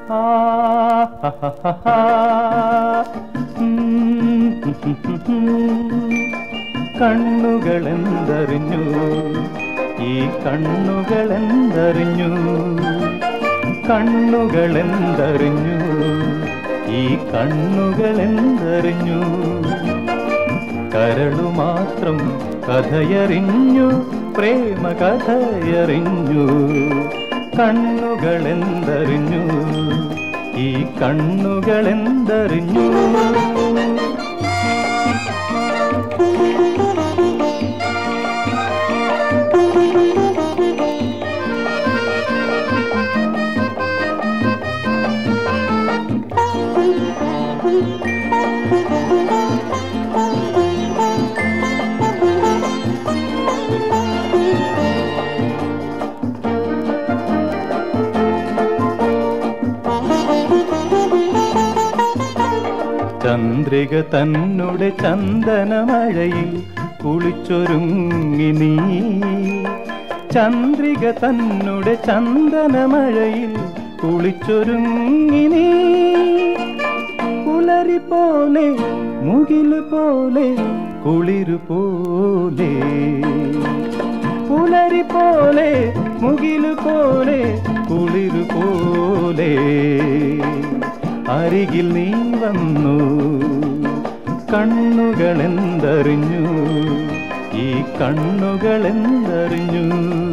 ആ ഹ, ഹ, ഹ, ഹ. ഉം, ഹും, ഹും, ഹും, ഹും. കണ്ണുകളെന്തറിഞ്ഞു ഈ കണ്ണുകളെന്തറിഞ്ഞു കണ്ണുകളെന്തറിഞ്ഞു ഈ കണ്ണുകളെന്തറിഞ്ഞു കരളു മാത്രം കഥയറിഞ്ഞു പ്രേമ കഥയറിഞ്ഞു കണ്ണുകളെന്തറിഞ്ഞു ഈ കണ്ണുകളെന്തറിഞ്ഞു ചന്ദ്രിക തന്നുടെ ചന്ദനമഴയിൽ കുളിച്ചൊരുങ്ങി നീ ചന്ദ്രിക തന്നുടെ ചന്ദനമഴയിൽ കുളിച്ചൊരുങ്ങി നീ പുലരി പോലെ മുകില് പോലെ കുളിരു പോലെ പുലരി പോലെ മുകില് പോലെ കുളിരു പോലെ അരികിൽ നീ വന്നു കണ്ണുകളെന്തറിഞ്ഞു ഈ കണ്ണുകളെന്തറിഞ്ഞു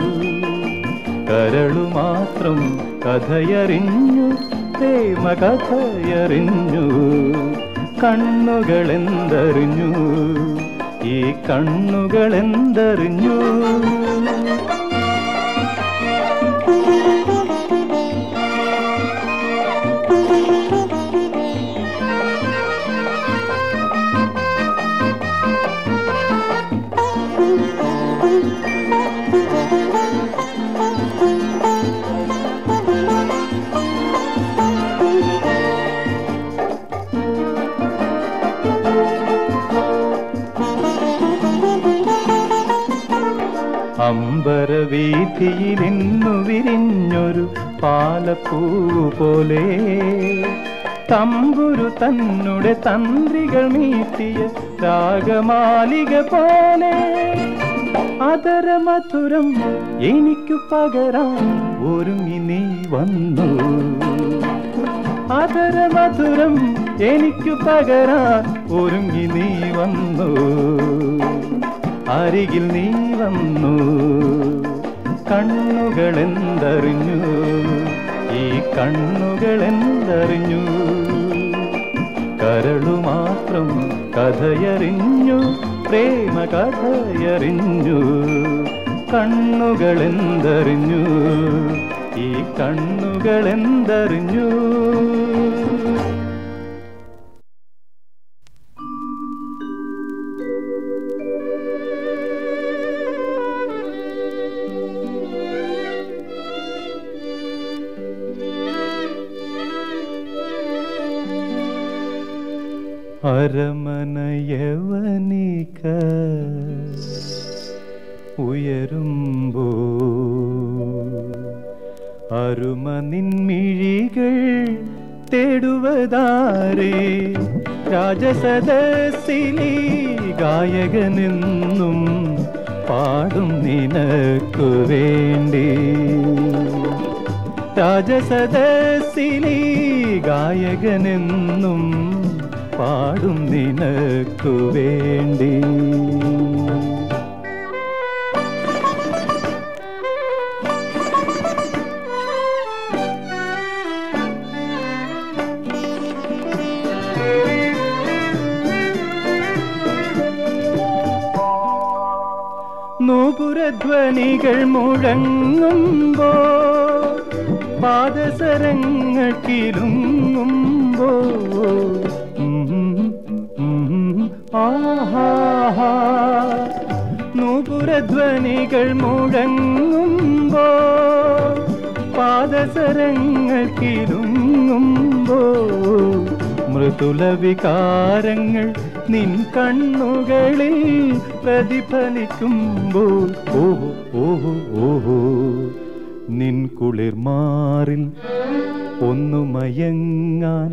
കരളു മാത്രം കഥയറിഞ്ഞു പ്രേമ കഥയറിഞ്ഞു കണ്ണുകളെന്തറിഞ്ഞു ഈ കണ്ണുകളെന്തറിഞ്ഞു അമ്പരവീഥിയിൽ ഇന്നു വിരിഞ്ഞൊരു പാലപ്പൂ പോലെ തമ്പുരു തന്നുടെ തന്ത്രികൾ മീട്ടിയ രാഗമാലിക പോലെ അതര മധുരം എനിക്കു പകരാൻ ഒരുങ്ങി നീ വന്നു അതര മധുരം എനിക്കു പകരാൻ ഒരുങ്ങി നീ വന്നു അരികിൽ നീ വന്നു കണ്ണുകളെന്തറിഞ്ഞു ഈ കണ്ണുകളെന്തറിഞ്ഞു കരളു മാത്രം കഥയറിഞ്ഞു പ്രേമ കഥയറിഞ്ഞു കണ്ണുകളെന്തറിഞ്ഞു ഈ കണ്ണുകളെന്തറിഞ്ഞു അരമനയവനിക ഉയരുമ്പോ അരുമ നിൻമിഴികൾ തേടുവതാരേ രാജസദസ്സിലി ഗായകനെന്നും പാടും നിനക്കു വേണ്ടി രാജസദസ്സിലി ഗായകനെന്നും പാടും നിനക്കു വേണ്ടി നൂപുരധ്വനികൾ മുഴങ്ങുമ്പോ പാദസരങ്ങൾ കിലുങ്ങുമ്പോ ആഹാ നൂപുരധ്വനികൾ മുഴങ്ങുമ്പോ പാദസരങ്ങൾ കിലുങ്ങുമ്പോ മൃദുല വികാരങ്ങൾ നിൻ കണ്ണുകളിൽ പ്രതിഫലിക്കുമ്പോൾ ഓഹോ ഓഹോ ഓഹോ നിൻ കുളിർമാറിൽ ഒന്നു മയങ്ങാൻ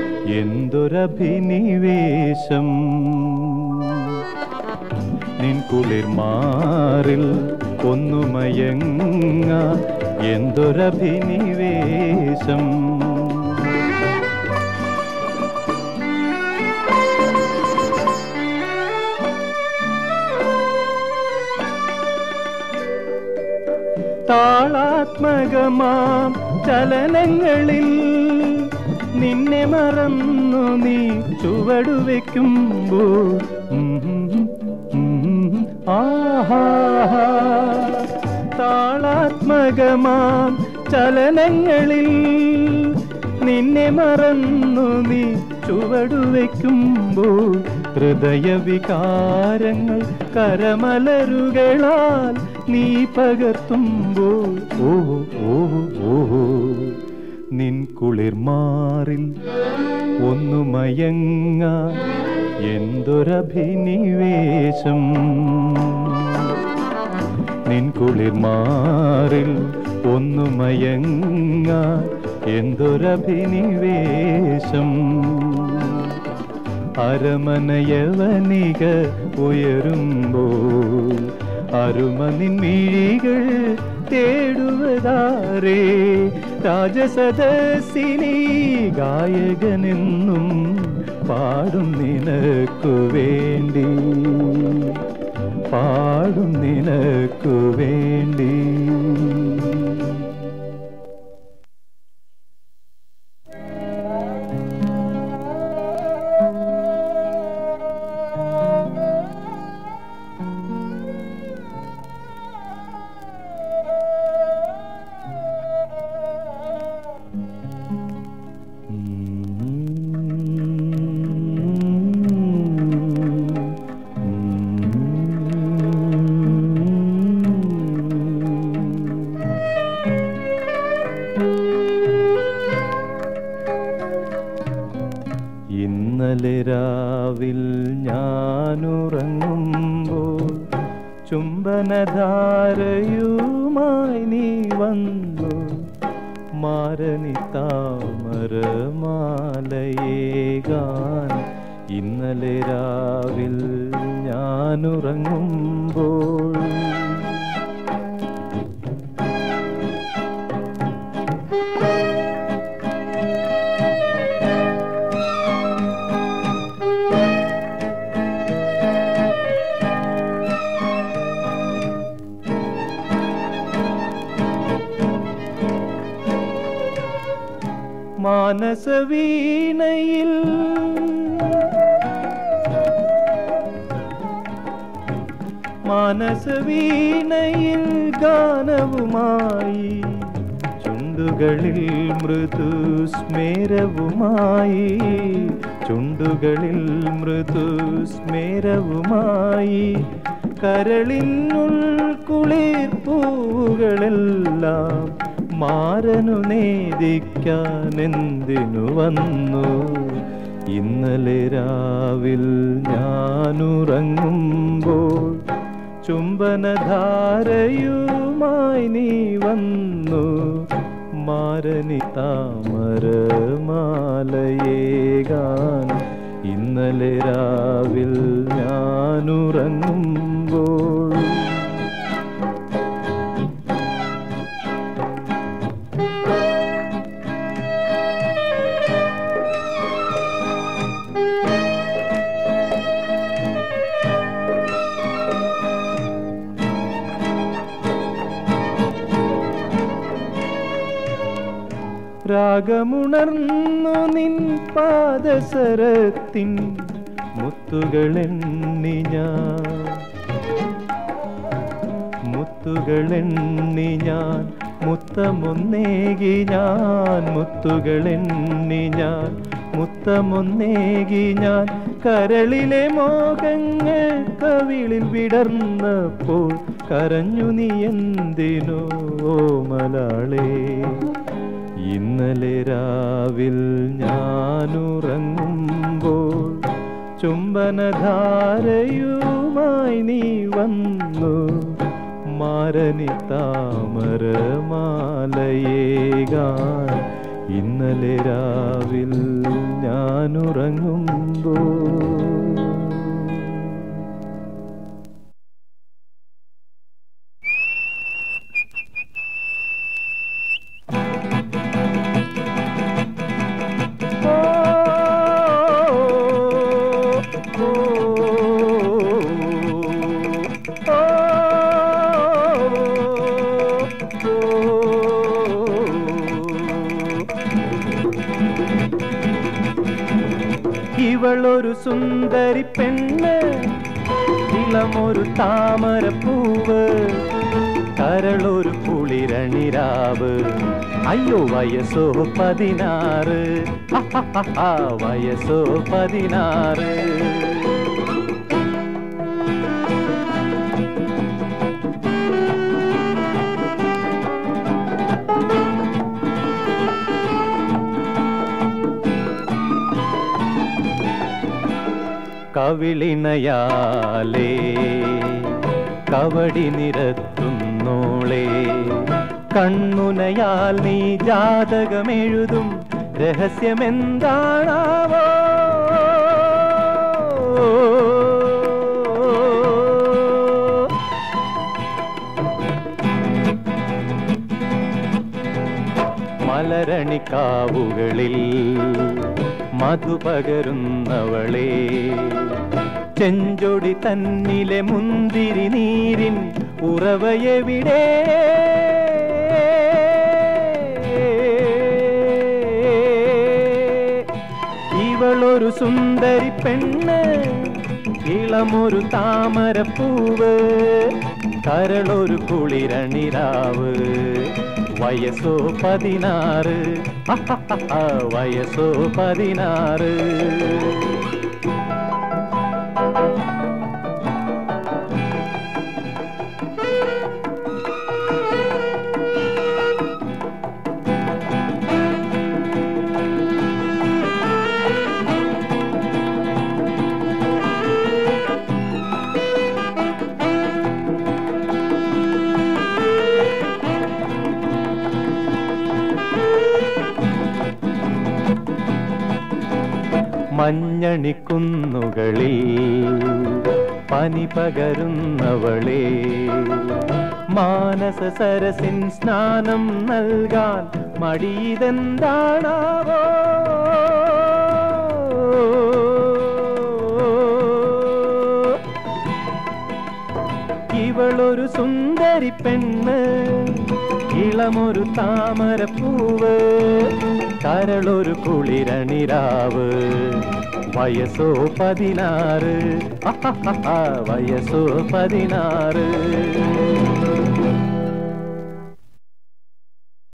എന്തൊരഭിനിവേശം നിൻ കുളിർമാറിൽ ഒന്നു മയങ്ങാൻ എന്തൊരഭിനിവേശം താളാത്മകമാം ചലനങ്ങളിൽ നിന്നെ മറന്നു നീ ചുവടുവെക്കുമ്പോൾ ഉം, ഉം, ആഹാ താളാത്മകമാം ചലനങ്ങളിൽ നിന്നെ മറന്നു നീ ചുവടുവെക്കുമ്പോൾ ഹൃദയവികാരങ്ങൾ കരമലരുകളാൽ നീ പകർത്തുമ്പോൾ ഓ ഓ ഓ നിൻ കുളിർമാറിൽ ഒന്നു മയങ്ങ എന്തൊരഭിനിവേശം നിൻ കുളിർമാറിൽ ഒന്നു മയങ്ങ എന്തൊരഭിനിവേശം അരമനയവനിക ഉയരുമ്പോൾ അരുമ നിൻമിഴികൾ തേടുവതാരേ രാജസദസ്സിനി ഗായകനെന്നും പാടും നിനക്കു വേണ്ടി പാടും നിനക്കു വേണ്ടി ഇന്നലെ രാവിൽ ഞാനുറങ്ങുമ്പോൾ ചുംബനധാരയുമായി നീ വന്നു മാരണി താമരമാലയേകാൻ ഇന്നലെ രാവിൽ ഞാനുറങ്ങുമ്പോൾ മാനസവീണയിൽ മാനസവീണയിൽ ഗാനവുമായി ചുണ്ടുകളിൽ മൃദു സ്മേരവുമായി ചുണ്ടുകളിൽ മൃദു സ്മേരവുമായി കരളിനുൾ കുളിർപ്പൂവുകളെല്ലാം മാരനു നേദിക്കാൻ എന്തിനു വന്നു ഇന്നലെ രാവിൽ ഞാനുറങ്ങുമ്പോൾ ചുംബനധാരയുമായി നീ വന്നു മാരനി താമരമാലയേകാൻ ഇന്നലെ രാവിൽ ഞാനുറങ്ങുമ്പോൾ രാഗമുണർന്നു നിൻ പാദസരത്തിൻ മുത്തുകളെണ്ണി ഞാൻ മുത്തുകളെണ്ണി ഞാൻ മുത്തമൊന്നേകി ഞാൻ മുത്തുകളെണ്ണി ഞാൻ മുത്തമൊന്നേകി ഞാൻ കരളിലെ മോഹങ്ങൾ കവിളിൽ വിടർന്നപ്പോൾ കരഞ്ഞു നീ എന്തിനോ മലാളേ ഇന്നലെ രാവിൽ ഞാനുറങ്ങുമ്പോൾ ചുംബനധാരയുമായി നീ വന്നു മാരനി താമരമാലയേകാൻ ഇന്നലെ രാവിൽ ഞാനുറങ്ങുമ്പോ ഇവളൊരു സുന്ദരി പെണ്ണ് ഇളമൊരു താമരപ്പൂവ് കരളൊരു കുളിരണിരാവ് അയ്യോ വയസ്സോ പതിനാറ് ഹഹഹഹ, വയസ്സോ പതിനാറ് കവിളിണയാലേ കവടി നിരത്തുന്നോളെ കണ്ണുനയാൽ നീ ജാതകമെഴുതും രഹസ്യമെന്താണാവോ മലരണിക്കാവുകളിൽ മധുപകരുന്നവളെ ചെഞ്ചൊടി തന്നിലെ മുന്തിരി നീരിൻ ഉറവയെവിടെ ഇവളൊരു സുന്ദരി പെണ്ണ് ഇളമൊരു താമരപ്പൂവ് കരളൊരു കുളിരണിരാവ് വയസ്സോ പതിനാറ് ഹഹഹഹ, വയസ്സോ പതിനാറ് മഞ്ഞണിക്കുന്നുകളിൽ പനി പകരുന്നവളെ മാനസ സരസിൻ സ്നാനം നൽകാൻ മടിയതെന്താണാവോ ഇവളൊരു സുന്ദരി പെണ്ണ് ഇളമൊരു താമരപ്പൂവ് കരളൊരു കുളിരണിരാവ് വയസ്സോ പതിനാറ് ഹഹഹഹ, വയസ്സോ പതിനാറ്